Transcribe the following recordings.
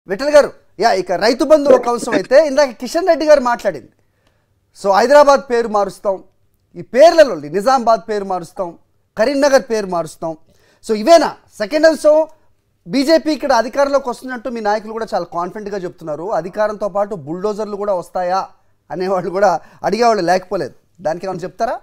విఠల్ గారు యా ఇక రైతు బంధు ఒక అంశం అయితే ఇందాక కిషన్ రెడ్డి గారు మాట్లాడింది సో హైదరాబాద్ పేరు మారుస్తాం ఈ పేర్లలో నిజామాబాద్ పేరు మారుస్తాం కరీంనగర్ పేరు మారుస్తాం సో ఇవేనా సెకండ్ అంశం బీజేపీ ఇక్కడ అధికారంలోకి వస్తున్నట్టు మీ నాయకులు కూడా చాలా కాన్ఫిడెంట్గా చెప్తున్నారు అధికారంతో పాటు బుల్డోజర్లు కూడా వస్తాయా అనేవాళ్ళు కూడా అడిగేవాళ్ళు లేకపోలేదు దానికి ఏమైనా చెప్తారా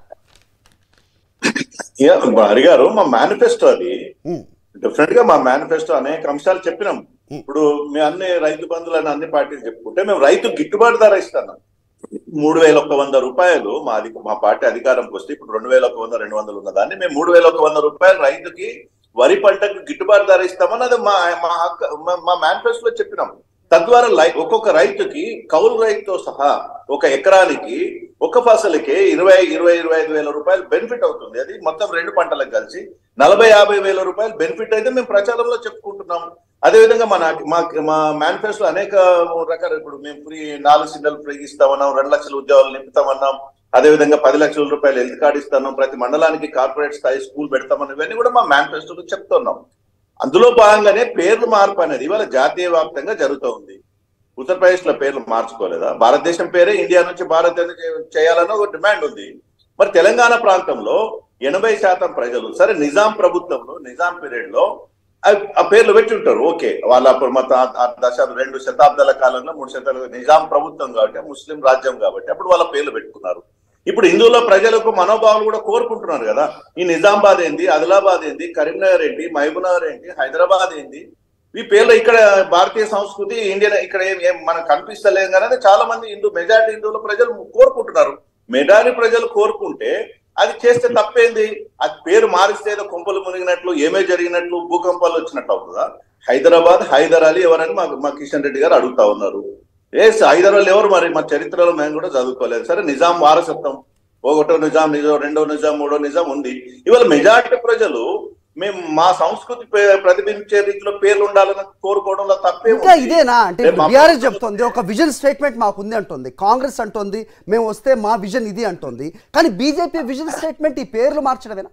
యా, అడిగారు మా మేనిఫెస్టో అది ఉమ్, డెఫినెట్ గా మా మేనిఫెస్టో అనేక అంశాలు చెప్పినాం ఇప్పుడు మేము అన్ని రైతు బంధువులని అన్ని పార్టీలు చెప్పుకుంటే మేము రైతు గిట్టుబాటు ధర ఇస్తాను మూడు వేల ఒక వంద రూపాయలు మా అధి మా పార్టీ అధికారంకి వస్తే ఇప్పుడు రెండు వేల ఒక వంద రెండు వందలు ఉన్న దాన్ని మేము మూడు వేల ఒక వంద రూపాయలు రైతుకి వరి పంటకు గిట్టుబాటు ధర ఇస్తామని అది మా మా హక్కు మా- మా మేనిఫెస్టోలో చెప్పినాం తద్వారా లై ఒక్కొక్క రైతుకి కౌలు రైతుతో సహా ఒక ఎకరానికి ఒక ఫసలికి ఇరవై ఇరవై ఇరవై ఐదు వేల రూపాయలు బెనిఫిట్ అవుతుంది అది మొత్తం రెండు పంటలకు కలిసి నలభై యాభై వేల రూపాయలు బెనిఫిట్ అయితే మేము ప్రచారంలో చెప్పుకుంటున్నాం అదేవిధంగా మన మా మా మేనిఫెస్టో అనేక రకాల ఇప్పుడు మేము ఫ్రీ నాలుగు సిగ్నల్ ఫ్రీ ఇస్తామన్నాం రెండు లక్షల ఉద్యోగాలు నింపుతామన్నాం అదేవిధంగా పది లక్షల రూపాయలు హెల్త్ కార్డు ఇస్తాను ప్రతి మండలానికి కార్పొరేట్ స్థాయి స్కూల్ పెడతామని ఇవన్నీ కూడా మా మేనిఫెస్టోలో చెప్తున్నాం అందులో భాగంగానే పేర్లు మార్పు అనేది ఇవాళ జాతీయ వ్యాప్తంగా జరుగుతోంది ఉత్తరప్రదేశ్ లో పేర్లు మార్చుకోలేదా భారతదేశం పేరే ఇండియా నుంచి భారతదేశం చేయాలని ఒక డిమాండ్ ఉంది మరి తెలంగాణ ప్రాంతంలో ఎనభై శాతం ప్రజలు సరే నిజాం ప్రభుత్వంలో నిజాం పీరియడ్ లో ఆ- ఆ పేర్లు పెట్టి ఉంటారు ఓకే వాళ్ళ అప్పుడు మొత్తం ఆ- ఆ దశ రెండు శతాబ్దాల కాలంలో మూడు శతాబ్దాల నిజాం ప్రభుత్వం కాబట్టి ముస్లిం రాజ్యం కాబట్టి అప్పుడు వాళ్ళ పేర్లు పెట్టుకున్నారు ఇప్పుడు హిందువుల ప్రజలకు మనోభావాలు కూడా కోరుకుంటున్నారు కదా ఈ నిజామాబాద్ ఏంది ఆదిలాబాద్ ఏంది కరీంనగర్ ఏంటి మహబూబ్నగర్ ఏంటి హైదరాబాద్ ఏంది ఈ పేర్లు ఇక్కడ భారతీయ సంస్కృతి ఇండియన్ ఇక్కడ ఏం ఏం మనకు కనిపిస్తలేదు కానీ అది చాలా మంది హిందూ మెజారిటీ హిందువుల ప్రజలు కోరుకుంటున్నారు మెజారిటీ ప్రజలు కోరుకుంటే అది చేస్తే తప్పేంది అది పేరు మారిస్తే ఏదో కుంపలు మునిగినట్లు ఏమే జరిగినట్లు భూకంపాలు వచ్చినట్లు అవుతుందా హైదరాబాద్ హైదర్ అలీ ఎవరని మా మా కిషన్ రెడ్డి గారు అడుగుతా ఉన్నారు ఏ హైదర్ అలీ ఎవరు మరి మా చరిత్రలో మేము కూడా చదువుకోలేదు సరే నిజాం వారసత్వం ఒకటో నిజాం నిజాం రెండో నిజాం మూడో నిజాం ఉంది ఇవాళ మెజారిటీ ప్రజలు మేము మా సంస్కృతి పే- ప్రతిబింబించే రీతిలో పేర్లు ఉండాలని కోరుకోవడంలో తప్పే ఇంకా ఉంది. ఇదేనా అంటే రేపు మా- బీఆర్ఎస్ చెప్తోంది ఒక విజన్ స్టేట్మెంట్ మాకు ఉంది అంటుంది కాంగ్రెస్ అంటుంది మేము వస్తే మా విజన్ ఇది అంటుంది కానీ బీజేపీ విజన్ స్టేట్మెంట్ ఈ పేర్లు మార్చడమేనా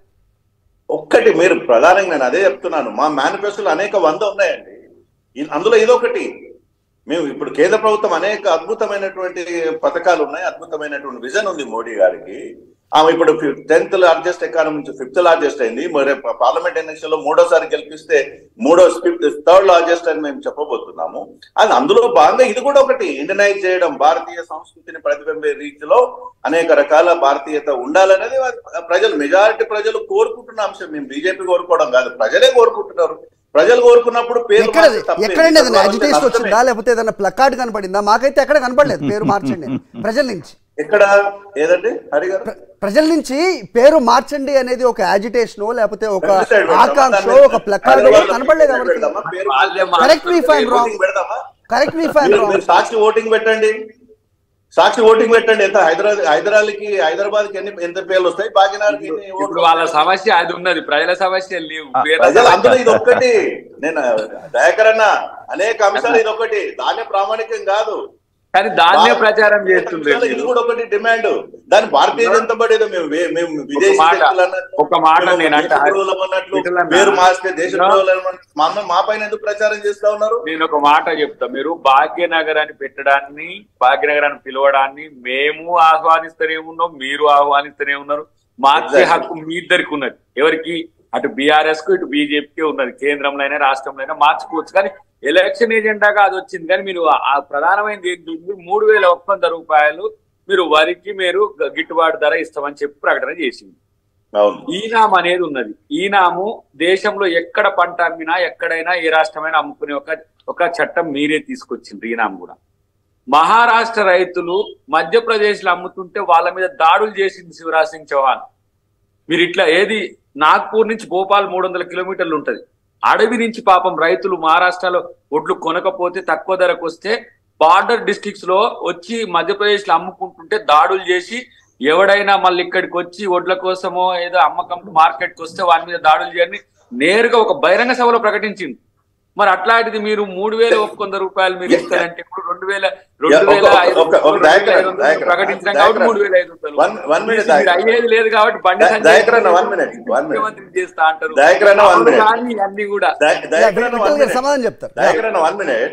ఒక్కటి మీరు ప్రధానంగా నేను అదే చెప్తున్నాను మా మేనిఫెస్టోలు అనేక వంద ఉన్నాయండి ఇ- అందులో ఇదొకటి మేము ఇప్పుడు కేంద్ర ప్రభుత్వం అనేక అద్భుతమైనటువంటి పథకాలు ఉన్నాయి అద్భుతమైనటువంటి విజన్ ఉంది మోడీ గారికి ఆమె ఇప్పుడు టెన్త్ లార్జెస్ట్ ఎకానమీ నుంచి ఫిఫ్త్ లార్జెస్ట్ అయింది మరి పార్లమెంట్ ఎలక్షన్ లో మూడోసారి గెలిపిస్తే మూడో ఫిఫ్త్ థర్డ్ లార్జెస్ట్ అని మేము చెప్పబోతున్నాము అది అందులో భాగంగా ఇది కూడా ఒకటి ఇండియనైజ్ చేయడం భారతీయ సంస్కృతిని ప్రతిబింబే రీతిలో అనేక రకాల భారతీయత ఉండాలనేది ప్రజలు మెజారిటీ ప్రజలు కోరుకుంటున్న అంశం మేము బీజేపీ కోరుకోవడం కాదు ప్రజలే కోరుకుంటున్నారు ప్రజలు కోరుకున్నప్పుడు పేరు ఎక్కడ మార్చే తప్పేంటి? ఎక్కడండి ఏదైనా తద్వారా అజిటేషన్ నష్టమే. వచ్చిందా లేకపోతే ఏదైనా ప్లకార్డ్ కనపడిందా మాకైతే ఎక్కడ కనపడలేదు పేరు మార్చండి అని. ప్రజల నుంచి ఎక్కడ ఏదండి హరి గారు ప్ర- ప్రజల నుంచి పేరు మార్చండి అనేది ఒక యాజిటేషన్ లేకపోతే ఒక Website పెడదామా? ఆకాంక్ష దాన్ని ఒక ప్లకార్డ్ హైదరాబాద్లో కనపడలేదు website ఎవరికి పెడదామా? పేరు వాళ్ళే కరెక్ట్ మీ ఫైన్ రాంగ్ ఓటింగ్ పెడదామా కరెక్ట్ మీ ఫైన్ మీరు- రాంగ్ మీరు సాక్షి ఓటింగ్ పెట్టండి సాక్షి ఓటింగ్ పెట్టండి ఎంత హైదరాబాద్ హైదరాబాద్ కి హైదరాబాద్ కి ఎన్ని ఎంత పేర్లు వస్తాయి భాగ్యనగర్కి ఎన్ని ఇప్పుడు ఓట్లు వాళ్ళ వస్తాయి? సమస్య అది ఉన్నది ప్రజల సమస్య లేవు పేర్ల ప్రజలు సమస్య. అందులో ఇది ఒక్కటి నేను దయాకర్ అన్న అనేక అంశాలు ఇది ఒకటి దాన్ని ప్రామాణికం కాదు కానీ దాన్నే భారత- ప్రచారం చేస్తుంది అంశాలు ఇది కూడా ఒకటి డిమాండ్ దాని భారతీయ జనతా పార్టీ ఏదో మేము వే- మేము విదేశీ మాట, శక్తులు అన్నట్లు, ఒక మాట మేము నేను అంటే- దేశద్రోహులం అన్నట్లు, విఠలన్న, పేరు మార్చితే దేశ నా- మా మా పైన ఎందుకు ప్రచారం చేస్తా ఉన్నారు నేను ఒక మాట చెప్తా మీరు భాగ్యనగరాన్ని పెట్టడాన్ని భాగ్యనగరాన్ని పిలవడాన్ని మేము ఆహ్వానిస్తూనే ఉన్నాం మీరు ఆహ్వానిస్తూనే ఉన్నారు మార్చే Exactly. హక్కు మీ ఇద్దరికి ఉన్నది ఎవరికి అటు బీఆర్ఎస్ కు ఇటు బీజేపీకి ఉన్నది కేంద్రంలో అయినా రాష్ట్రంలో అయినా మార్చుకోవచ్చు కానీ ఎలక్షన్ ఏజెండాగా అది వచ్చింది కానీ మీరు ఆ- ఆ ప్రధానమైనది ఏంటి మూడు వేల ఒక్క వంద రూపాయలు మీరు వరికి మీరు గ- గిట్టుబాటు ధర ఇస్తామని చెప్పి ప్రకటన చేసింది అవును ఈనాం అనేది ఉన్నది ఈనాము దేశంలో ఎక్కడ పంట అమ్మినా ఎక్కడైనా ఏ రాష్ట్రమైనా అమ్ముకునే ఒక ఒక చట్టం మీరే తీసుకొచ్చిండ్రు ఈనాం కూడా మహారాష్ట్ర రైతులు మధ్యప్రదేశ్ లో అమ్ముతుంటే వాళ్ళ మీద దాడులు చేసింది శివరాజ్ సింగ్ చౌహాన్ మీరు ఇట్లా ఏది నాగ్పూర్ నుంచి భోపాల్ మూడు వందల కిలోమీటర్లు ఉంటది అడవి నుంచి పాపం రైతులు మహారాష్ట్రలో ఒడ్లు కొనకపోతే తక్కువ ధరకు వస్తే బార్డర్ డిస్ట్రిక్ట్స్ లో వచ్చి మధ్యప్రదేశ్ లో అమ్ముకుంటుంటే దాడులు చేసి ఎవడైనా మళ్ళీ ఇక్కడికి వచ్చి ఒడ్ల కోసమో ఏదో అమ్మకం మార్కెట్ కి వస్తే వారి మీద దాడులు చేయని నేరుగా ఒక బహిరంగ సభలో ప్రకటించింది మరి అట్లాంటిది మీరు మూడు వేల ఒక్క వంద రూపాయలు మీరు ఇస్తారంటే ఇప్పుడు రెండు వేల రెండు వేల ఒక- ఐదు ఒక- ఒక వందలు, రెండు వేల దయకరణ, ఐదు వందలు దయకరణ, ప్రకటించాం కాబట్టి దయకరణ. మూడు వేల ఐదు వందలు One- one minute, మీరు దయకరణ. అయ్యేది లేదు కాబట్టి బండి దయ- Sanjay దయకరణ, one minute, one minute. ముఖ్యమంత్రి చేస్తా అంటారు దయాకరణ, one అవును minute. కానీ అన్ని కూడా దయ- దయాకరణ విఠల్ one గారు minute. సమాధానం చెప్తారు దయాకరణ వన్ మినిట్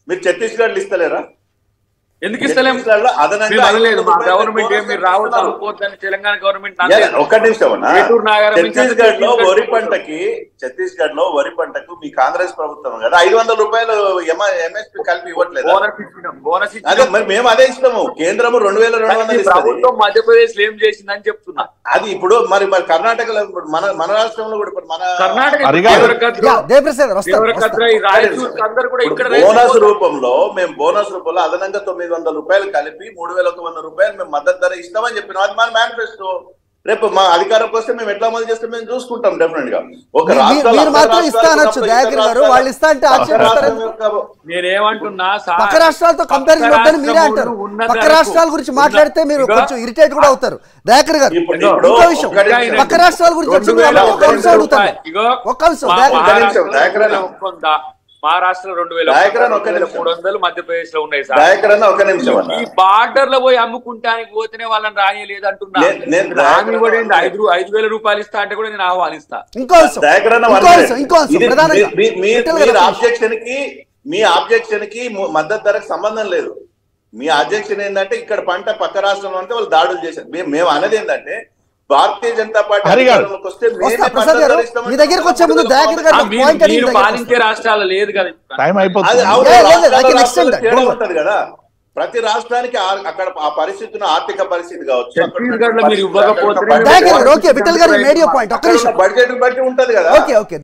మీరు ఛత్తీస్గఢ్ ఇస్తలేరా ఎందుకు ఇస్తలేం ఛత్తీస్గఢ్ లో అదనంగా మేము అనలేదు మా 500 రూపాయలు గవర్నమెంట్ ఏం మీరు రావద్దు ఇస్తున్నారు. అనుకోవద్దని తెలంగాణ గవర్నమెంట్ యా, అనలేదు. ఒక్క నిమిషం అన్నా. ఏటూరు నాగారం నుంచి ఛత్తీస్గఢ్ లో ఛత్తీస్గఢ్ వరి పంటకి ఛత్తీస్గఢ్ లో వరి పంటకు మీ కాంగ్రెస్ ప్రభుత్వం కదా ఐదు వందల రూపాయలు ఎంఎస్పి కలిపి ఇవ్వట్లేదు బోనస్ ఇచ్చినాం బోనస్ అదే ఇచ్చినాం మరి మేము అదే ఇస్తాము కేంద్రము రెండు వేల రెండు కానీ వందలు ఈ ఇస్తుంది ప్రభుత్వం మధ్యప్రదేశ్ లో ఏం చేసిందని చెప్తున్నా అది ఇప్పుడు మరి మరి కర్ణాటకలో ఇప్పుడు మన మన రాష్ట్రంలో కూడా ఇప్పుడు మన కర్ణాటక హరిగా- దేవరకద్ర యా, దేవప్రసాద్ గారు వస్తారు, దేవరకద్ర ఈ రాయచూర్ అందరు కూడా ఇక్కడ ఇప్పుడు బోనస్ రైతులు రూపంలో మేము బోనస్ రూపంలో అదనంగా తొమ్మిది వందల రూపాయలు కలిపి మూడు వేల ఒక వంద రూపాయలు మేము మద్దతు ధర ఇస్తామని చెప్పినాం అది మన మేనిఫెస్టో రేపు మా అధికారంకి వస్తే మేము ఎట్లా అమలు చేస్తే మేము చూసుకుంటాం డెఫినెట్ గా ఒక మీ- రాష్ట్రాలు మీరు అక్కడ మాత్రం ఇస్తా రాష్ట్రాలు అనొచ్చు, ఇతర దయాకర్ గారు. రాష్ట్రాలు వాళ్ళు ఇస్తా అంటే పక్క ఆశ్చర్యపోతారు రాష్ట్రం యొక్క- నేనేమంటున్నా సా- పక్క రాష్ట్రాలతో కంపారిజన్ పక్క వద్దని మీరే అంటారు రాష్ట్రములు ఉన్న పక్క ధరకు రాష్ట్రాల గురించి ఉన్న- మాట్లాడితే మీరు ఇదిగో, కొంచెం ఇరిటేట్ కూడా అవుతారు దయాకర్ గారు ఇప్పుడు- ఇంకో ఇప్పుడు విషయం ఒక్క నిమిషం. పక్క రాష్ట్రాల గురించి రెండు వచ్చింది వేల కాబట్టి ఒక ఒక్క అంశం అడుగుతాను రూపాయలు. ఇగో, ఒక్క అంశం మా- దయాకర్ గారు. మహారాష్ట్రలో దయాకరణ. కొంత మహారాష్ట్ర రెండు వేల దయాకరణ ఒక్క నిమిషం. మూడు వందలు మధ్యప్రదేశ్ లో ఉన్నాయి సార్ దయాకర్ అన్న ఒక నిమిషం అన్న ఈ బార్డర్ లో పోయి అమ్ముకుంటానికి పోతేనే వాళ్ళని రానియలేదు అంటున్నా నేను- నేను రాని కూడా ఏంటి? దయాకరణ- ఐదు ఐదు వేల రూపాయలు ఇస్తా అంటే కూడా నేను ఆహ్వానిస్తా ఇంకో అంశం దయాకర్ అన్న ఇంకో one అంశం minute. ఇంకో అంశం ఇది ప్రధానంగా మీ- మీ- విఠల్ మీరు గారు ఆబ్జెక్షన్ కి మీ ఆబ్జెక్షన్ కి ము- మద్దతు ధరకు సంబంధం లేదు మీ ఆబ్జెక్షన్ ఏంటంటే ఇక్కడ పంట పక్క రాష్ట్రంలో అంటే వాళ్ళు దాడులు చేశారు మేము మేము అనేది ఏంటంటే భారతీయ జనతా పార్టీ హరి గారు. అధికారంలోకి వస్తే వస్తా మేమే ప్రసాద్ మద్దతు గారు ధర ఇస్తామని మీ దగ్గరికి వచ్చే ముందు దయాకర్ గారు ఆ, ఒక మీరు- పాయింట్ అడిగి మీరు దగ్గరికి పాలించే రాష్ట్రాలు లేదు కదా టైం అది అయిపోతుంది అవును, లేదు, లేదు, రాష్ట్రాల I can రాష్ట్రాల extend that. తేడా Don't worry. ఉంటది కదా ప్రతి రాష్ట్రానికి ఆ- అక్కడ ఆ పరిస్థితిని ఆర్థిక పరిస్థితి కావచ్చు ఛత్తీస్గఢ్ లో మీరు ఇవ్వకపోతే దయాకర్ గారు ఓకే విఠల్ గారు మేడియో పాయింట్ ఒక్క నిమిషం బడ్జెట్ బట్టి ఉంటది కదా ఓకే ఓకే